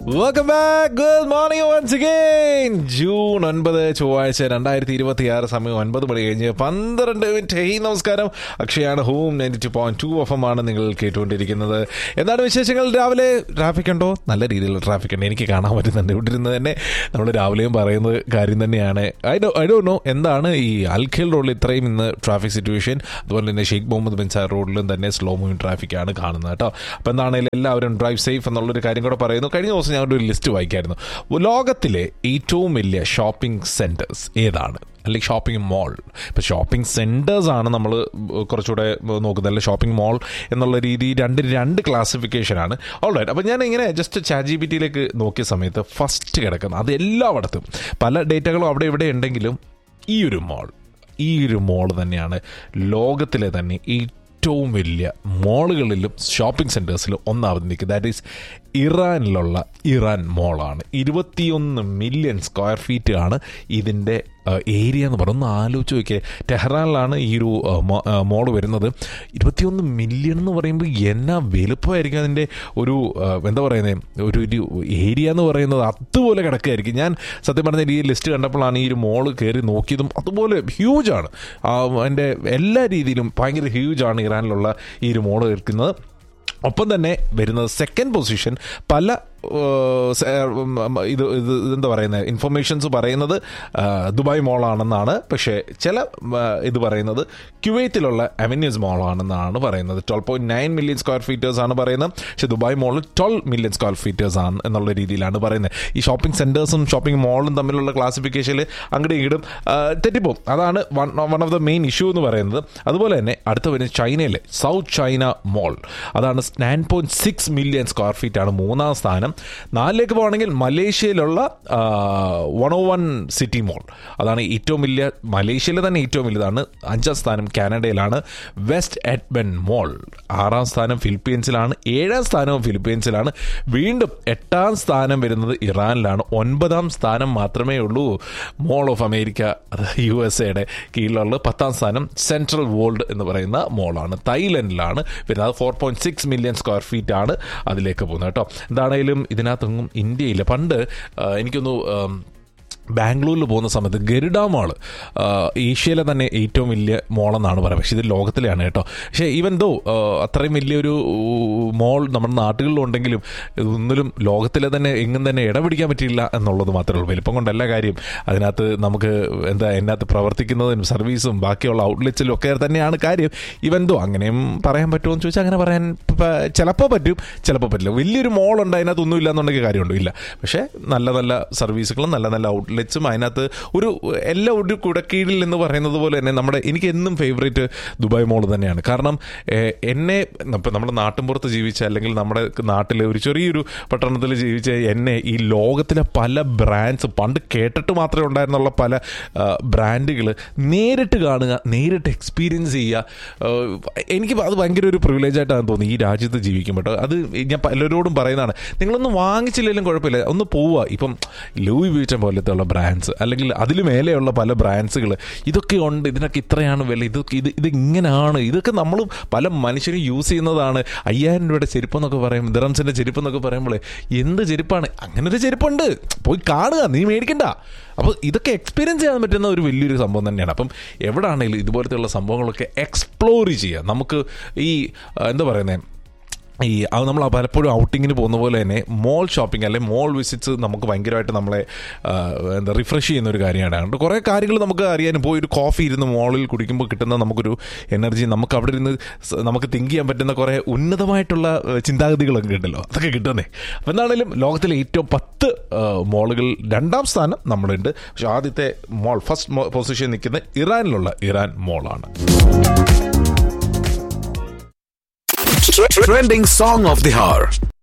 Welcome back good morning once again June ഒൻപത് ചൊവ്വാഴ്ച രണ്ടായിരത്തി ഇരുപത്തി ആറ് സമയം ഒൻപത് മണി കഴിഞ്ഞ് പന്ത്രണ്ട് മിനിറ്റ് ഹേയ് നമസ്കാരം അക്ഷയാണ് home ninety two point two F M ആണ് നിങ്ങൾ കേട്ടുകൊണ്ടിരിക്കുന്നത് എന്താണ് വിശേഷങ്ങൾ രാവിലെ ട്രാഫിക് ഉണ്ടോ നല്ല രീതിയിലുള്ള ട്രാഫിക് ഉണ്ട് എനിക്ക് കാണാൻ പറ്റുന്നുണ്ട് ഇവിടെ ഇരുന്ന് തന്നെ നമ്മൾ രാവിലെയും പറയുന്ന കാര്യം തന്നെയാണ് I do I do know എന്താണ് ഈ അൽഖേൽ റോഡിൽ ഇത്രയും ഇന്ന് ട്രാഫിക് സിറ്റുവേഷൻ അതുപോലെ തന്നെ ഷെയ്ഖ് മുഹമ്മദ് ബിൻ സാർ റോഡിലും തന്നെ സ്ലോ മൂവിങ് ട്രാഫിക്കാണ് കാണുന്നത് കേട്ടോ അപ്പോൾ എന്താണെങ്കിലും എല്ലാവരും ഡ്രൈവ് സേഫ് എന്നുള്ളൊരു കാര്യം കൂടെ പറയുന്നു കഴിഞ്ഞ ദിവസം ഞങ്ങളുടെ ഒരു ലിസ്റ്റ് വായിക്കായിരുന്നു ലോകത്തിലെ ഏറ്റവും വലിയ ഷോപ്പിംഗ് സെൻറ്റേഴ്സ് ഏതാണ് അല്ലെങ്കിൽ ഷോപ്പിംഗ് മോൾ ഇപ്പോൾ ഷോപ്പിംഗ് സെൻറ്റേഴ്സ് ആണ് നമ്മൾ കുറച്ചുകൂടെ നോക്കുന്നത് അല്ലെ ഷോപ്പിംഗ് മോൾ എന്നുള്ള രീതി രണ്ട് രണ്ട് ക്ലാസിഫിക്കേഷനാണ് ഓൾറൈറ്റ് അപ്പോൾ ഞാൻ ഇങ്ങനെ ജസ്റ്റ് ചാറ്റ് ജി ബി ടിയിലേക്ക് നോക്കിയ സമയത്ത് ഫസ്റ്റ് കിടക്കുന്നത് അത് എല്ലായിടത്തും പല ഡേറ്റകളും അവിടെ ഇവിടെ ഉണ്ടെങ്കിലും ഈ ഒരു മോൾ ഈ ഒരു മോൾ തന്നെയാണ് ലോകത്തിലെ തന്നെ ഏറ്റവും വലിയ മോളുകളിലും ഷോപ്പിംഗ് സെൻറ്റേഴ്സിലും ഒന്നാമത് നിൽക്കുക ദാറ്റ് ഈസ് ഇറാനിലുള്ള ഇറാൻ മോളാണ് ഇരുപത്തിയൊന്ന് മില്യൺ സ്ക്വയർ ഫീറ്റ് ആണ് ഇതിൻ്റെ ഏരിയ എന്ന് പറയുന്നത് ഒന്ന് ആലോചിച്ച് നോക്കിയേ ടെഹ്റാനിലാണ് ഈ ഒരു മോൾ വരുന്നത് ഇരുപത്തിയൊന്ന് മില്യൺ എന്ന് പറയുമ്പോൾ എന്നാ വലുപ്പമായിരിക്കും അതിൻ്റെ ഒരു എന്താ പറയുന്നത് ഒരു ഒരു ഏരിയ എന്ന് പറയുന്നത് അതുപോലെ കിടക്കുകയായിരിക്കും ഞാൻ സത്യം പറഞ്ഞാൽ ഈ ലിസ്റ്റ് കണ്ടപ്പോഴാണ് ഈ ഒരു മോള് കയറി നോക്കിയതും അതുപോലെ ഹ്യൂജാണ് അതിൻ്റെ എല്ലാ രീതിയിലും ഭയങ്കര ഹ്യൂജാണ് ഇറാനിലുള്ള ഈ ഒരു മോള് കേൾക്കുന്നത് ഒപ്പം തന്നെ വരുന്നത് സെക്കൻഡ് പൊസിഷൻ പല ഇത് ഇത് ഇതെന്താ പറയുന്നത് ഇൻഫർമേഷൻസ് പറയുന്നത് ദുബായ് മോളാണെന്നാണ് പക്ഷേ ചില ഇത് പറയുന്നത് ക്യുവൈത്തിലുള്ള അവന്യൂസ് മോളാണെന്നാണ് പറയുന്നത് twelve point nine million square ഫീറ്റേഴ്സ് ആണ് പറയുന്നത് പക്ഷേ Dubai mall twelve million square ഫീറ്റേഴ്സ് ആണ് എന്നുള്ള രീതിയിലാണ് പറയുന്നത് ഈ ഷോപ്പിംഗ് സെൻറ്റേഴ്സും ഷോപ്പിംഗ് മോളും തമ്മിലുള്ള ക്ലാസിഫിക്കേഷനിൽ അങ്ങോട്ടും ഇങ്ങോട്ടും തെറ്റിപ്പോവും അതാണ് one one of the main issue എന്ന് പറയുന്നത് അതുപോലെ തന്നെ അടുത്ത വരുന്നത് ചൈനയിലെ സൗത്ത് ചൈന മോൾ അതാണ് nine point six million square feet ആണ് മൂന്നാം സ്ഥാനം നാലിലേക്ക് പോകണമെങ്കിൽ മലേഷ്യയിലുള്ള one O one city mall അതാണ് ഏറ്റവും വലിയ മലേഷ്യയിലെ തന്നെ ഏറ്റവും വലുതാണ് അഞ്ചാം സ്ഥാനം കാനഡയിലാണ് വെസ്റ്റ് എഡ്ബൻ മോൾ ആറാം സ്ഥാനം ഫിലിപ്പീൻസിലാണ് ഏഴാം സ്ഥാനവും ഫിലിപ്പീൻസിലാണ് വീണ്ടും എട്ടാം സ്ഥാനം വരുന്നത് ഇറാനിലാണ് ഒൻപതാം സ്ഥാനം മാത്രമേ ഉള്ളൂ mall of America U S എയുടെ കീഴിലുള്ള പത്താം സ്ഥാനം സെൻട്രൽ വേൾഡ് എന്ന് പറയുന്ന മോളാണ് തായ്ലൻഡിലാണ് പിന്നെ അത് four point six million square feet ആണ് അതിലേക്ക് പോകുന്നത് കേട്ടോ എന്താണേലും ഇതിനകത്തൊന്നും ഇന്ത്യയില്ല പണ്ട് എനിക്കൊന്നു ബാംഗ്ലൂരിൽ പോകുന്ന സമയത്ത് ഗരുഡ മോൾ ഏഷ്യയിലെ തന്നെ ഏറ്റവും വലിയ മോളെന്നാണ് പറയുന്നത് പക്ഷേ ഇത് ലോകത്തിലെയാണ് കേട്ടോ പക്ഷേ ഈവൻ ദോ അത്രയും വലിയൊരു മോൾ നമ്മുടെ നാട്ടുകളിലുണ്ടെങ്കിലും ഒന്നിലും ലോകത്തിലെ തന്നെ എങ്ങും തന്നെ ഇടപിടിക്കാൻ പറ്റില്ല എന്നുള്ളത് മാത്രമേ ഉള്ളൂ വലിപ്പം കൊണ്ടല്ല കാര്യം അതിനകത്ത് നമുക്ക് എന്താ അതിനകത്ത് പ്രവർത്തിക്കുന്നതിനും സർവീസും ബാക്കിയുള്ള ഔട്ട്ലെറ്റ്സിലും ഒക്കെ തന്നെയാണ് കാര്യം ഈവൻ ദോ അങ്ങനെയും പറയാൻ പറ്റുമോ എന്ന് ചോദിച്ചാൽ അങ്ങനെ പറയാൻ ചിലപ്പോൾ പറ്റും ചിലപ്പോൾ പറ്റില്ല വലിയൊരു മോൾ ഉണ്ട് അതിനകത്ത് ഒന്നും ഇല്ല എന്നുണ്ടെങ്കിൽ കാര്യമുണ്ടോ ഇല്ല പക്ഷേ നല്ല നല്ല സർവീസുകളും നല്ല നല്ല ഔട്ട്ലെറ്റ് ഔട്ട്ലെറ്റ്സും അതിനകത്ത് ഒരു എല്ലാ ഒരു കുടക്കീഴിൽ എന്ന് പറയുന്നത് പോലെ തന്നെ നമ്മുടെ എനിക്ക് എന്നും ഫേവറേറ്റ് ദുബായ് മോൾ തന്നെയാണ് കാരണം എന്നെ ഇപ്പം നമ്മുടെ നാട്ടിൻപുറത്ത് ജീവിച്ച അല്ലെങ്കിൽ നമ്മുടെ നാട്ടിലെ ഒരു ചെറിയൊരു പട്ടണത്തിൽ ജീവിച്ച എന്നെ ഈ ലോകത്തിലെ പല ബ്രാൻഡ്സ് പണ്ട് കേട്ടിട്ട് മാത്രമേ ഉണ്ടായിരുന്നുള്ള പല ബ്രാൻഡുകൾ നേരിട്ട് കാണുക നേരിട്ട് എക്സ്പീരിയൻസ് ചെയ്യുക എനിക്ക് അത് ഭയങ്കര ഒരു പ്രിവിലേജ് ആയിട്ടാണ് തോന്നുന്നത് ഈ രാജ്യത്ത് ജീവിക്കുമ്പോൾ അത് ഞാൻ പലരോടും പറയുന്നതാണ് നിങ്ങളൊന്നും വാങ്ങിച്ചില്ലെങ്കിലും കുഴപ്പമില്ല ഒന്ന് പോവുക ഇപ്പം ലൂയി വീറ്റൻ പോലത്തെ ഉള്ള ബ്രാൻഡ്സ് അല്ലെങ്കിൽ അതിൽ മേലെയുള്ള പല ബ്രാൻഡ്സുകൾ ഇതൊക്കെ ഉണ്ട് ഇതിനൊക്കെ ഇത്രയാണ് വില ഇതൊക്കെ ഇത് ഇത് ഇങ്ങനെയാണ് ഇതൊക്കെ നമ്മളും പല മനുഷ്യരും യൂസ് ചെയ്യുന്നതാണ് അയ്യായിരം രൂപയുടെ ചെരുപ്പെന്നൊക്കെ പറയും ദിറംസിൻ്റെ ചെരുപ്പെന്നൊക്കെ പറയുമ്പോൾ എന്ത് ചെരുപ്പാണ് അങ്ങനെ ഒരു ചെരുപ്പുണ്ട് പോയി കാണുക നീ മേടിക്കണ്ട അപ്പോൾ ഇതൊക്കെ എക്സ്പീരിയൻസ് ചെയ്യാൻ പറ്റുന്ന ഒരു വലിയൊരു സംഭവം തന്നെയാണ് അപ്പം എവിടെയാണെങ്കിലും ഇതുപോലത്തെയുള്ള സംഭവങ്ങളൊക്കെ എക്സ്പ്ലോർ ചെയ്യുക നമുക്ക് ഈ എന്താ പറയുന്നത് ഈ അത് നമ്മൾ പലപ്പോഴും ഔട്ടിങ്ങിന് പോകുന്ന പോലെ തന്നെ മോൾ ഷോപ്പിംഗ് അല്ലെങ്കിൽ മോൾ വിസിറ്റ്സ് നമുക്ക് ഭയങ്കരമായിട്ട് നമ്മളെ എന്താ റിഫ്രഷ് ചെയ്യുന്ന ഒരു കാര്യമാണ് അതുകൊണ്ട് കുറേ കാര്യങ്ങൾ നമുക്ക് അറിയാനും പോയി ഒരു കോഫി ഇരുന്ന് മോളിൽ കുടിക്കുമ്പോൾ കിട്ടുന്ന നമുക്കൊരു എനർജി നമുക്ക് അവിടെ ഇരുന്ന് നമുക്ക് തിങ്ക് ചെയ്യാൻ പറ്റുന്ന കുറേ ഉന്നതമായിട്ടുള്ള ചിന്താഗതികളൊക്കെ കിട്ടുമല്ലോ അതൊക്കെ കിട്ടുന്നേ അപ്പോൾ എന്താണെങ്കിലും ലോകത്തിലെ ഏറ്റവും പത്ത് മോളുകൾ രണ്ടാം സ്ഥാനം നമ്മളുണ്ട് പക്ഷെ ആദ്യത്തെ മോൾ ഫസ്റ്റ് പൊസിഷൻ നിൽക്കുന്ന ഇറാനിലുള്ള ഇറാൻ മോളാണ് Trending song of the hour.